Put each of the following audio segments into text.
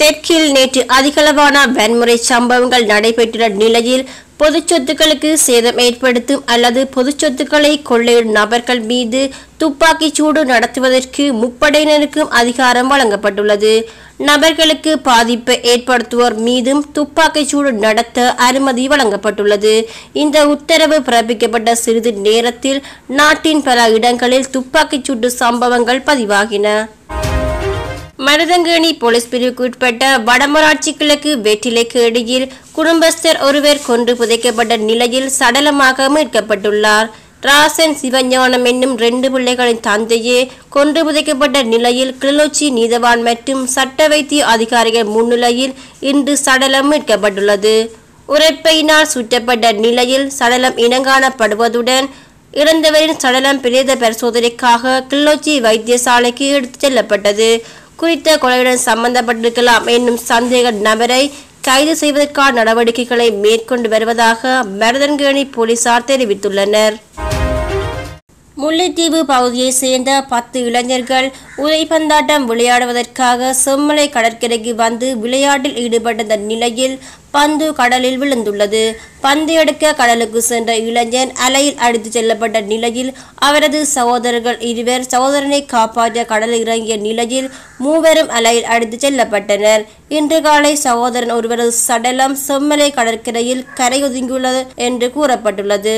தெற்கில் நேற்று அதிகளவான வன்முறை சம்பவங்கள் நடைபெற்றுள்ள நிலையில் பொது சொத்துக்களுக்கு சேதம் ஏற்படுத்தும் அல்லது பொது சொத்துக்களை கொள்ளையிடும் நபர்கள் மீது துப்பாக்கிச் சூடு நடத்துவதற்கு முப்படையினருக்கும் அதிகாரம் வழங்கப்பட்டுள்ளது நபர்களுக்கு பாதிப்பை ஏற்படுத்துவோர் மீதும் துப்பாக்கிச் சூடு நடத்த அனுமதி வழங்கப்பட்டுள்ளது இந்த உத்தரவு பிறப்பிக்கப்பட்ட சிறிது நேரத்தில் நாட்டின் பல இடங்களில் துப்பாக்கிச் சூடு சம்பவங்கள் பதிவாகின மருதங்கேணி போலீஸ் பிரிவுக்கு உட்பட்ட வடமராட்சி கிழக்கு வெற்றிலைக்கு இடையில் குடும்பஸ்தர் ஒருவர் கொன்று புதைக்கப்பட்ட நிலையில் சடலமாக மீட்கப்பட்டுள்ளார் ராசன் சிவஞானம் என்னும் ரெண்டு பிள்ளைகளின் தந்தையே கொன்று புதைக்கப்பட்ட நிலையில் கிளிநொச்சி நீதவான் மற்றும் சட்ட வைத்திய அதிகாரிகள் முன்னிலையில் இன்று சடலம் மீட்கப்பட்டுள்ளது உரைப்பையினால் சுற்றப்பட்ட நிலையில் சடலம் இனங்காணப்படுவதுடன் இறந்தவரின் சடலம் பிரேத பரிசோதனைக்காக கிளிநொச்சி வைத்தியசாலைக்கு எடுத்துச் செல்லப்பட்டது குறித்த கொலையுடன் சம்பந்தப்பட்டிருக்கலாம் என்னும் சந்தேக நபரை கைது செய்வதற்கான நடவடிக்கைகளை மேற்கொண்டு வருவதாக மருதன்கேணி போலீசார் தெரிவித்துள்ளனர் முல்லைத்தீவு பகுதியைச் சேர்ந்த பத்து இளைஞர்கள் உதைப்பந்தாட்டம் விளையாடுவதற்காக செம்மலை கடற்கரைக்கு வந்து விளையாட்டில் ஈடுபட்ட நிலையில் பந்து கடலில் விழுந்துள்ளது பந்து எடுக்க கடலுக்கு சென்ற இளைஞன் அலையில் அடித்துச் செல்லப்பட்ட நிலையில் அவரது சகோதரர்கள் இருவர் சகோதரனை காப்பாற்ற கடலில் இறங்கிய நிலையில் மூவரும் அலையில் அடித்துச் செல்லப்பட்டனர் இன்று காலை சகோதரன் ஒருவரது சடலம் செம்மலை கடற்கரையில் கரையொதுங்கியுள்ளது என்று கூறப்பட்டுள்ளது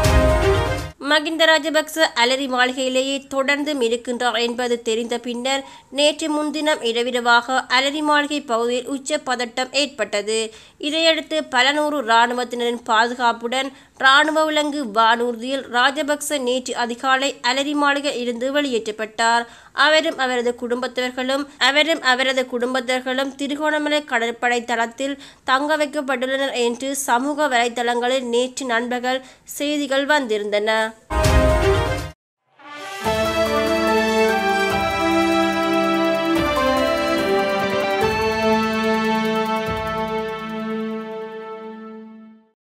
மகிந்த ராஜபக்ச அலரி மாளிகையிலேயே தொடர்ந்து இருக்கின்றார் என்பது தெரிந்த பின்னர் நேற்று முன்தினம் இரவிரவாக அலரி மாளிகை பகுதியில் உச்ச பதட்டம் ஏற்பட்டது இதையடுத்து பல நூறு இராணுவத்தினரின் பாதுகாப்புடன் இராணுவ விலங்கு வானூர்தியில் ராஜபக்ச நேற்று அதிகாலை அலரி மாளிகை இருந்து வெளியேற்றப்பட்டார் அவரும் அவரது குடும்பத்தவர்களும் அவரும் அவரது குடும்பத்தவர்களும் திருகோணமலை கடற்படை தளத்தில் தங்க வைக்கப்பட்டுள்ளனர் என்று சமூக வலைதளங்களில் நேற்று நண்பகல் செய்திகள் வந்திருந்தன